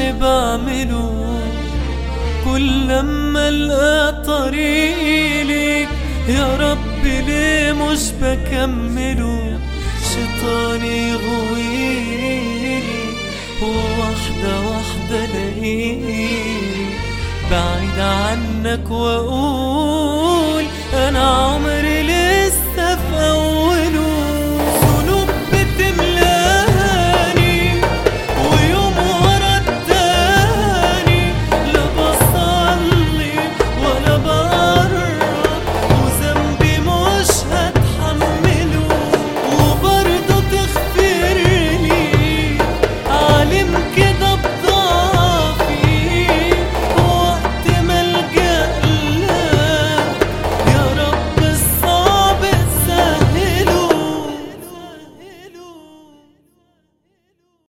اللي بعمله كل لما القى طريقي ليك يا رب ليه مش بكمله شيطاني يغويني وواحدة واحدة لاقيني بعيد عنك واقول انا عمري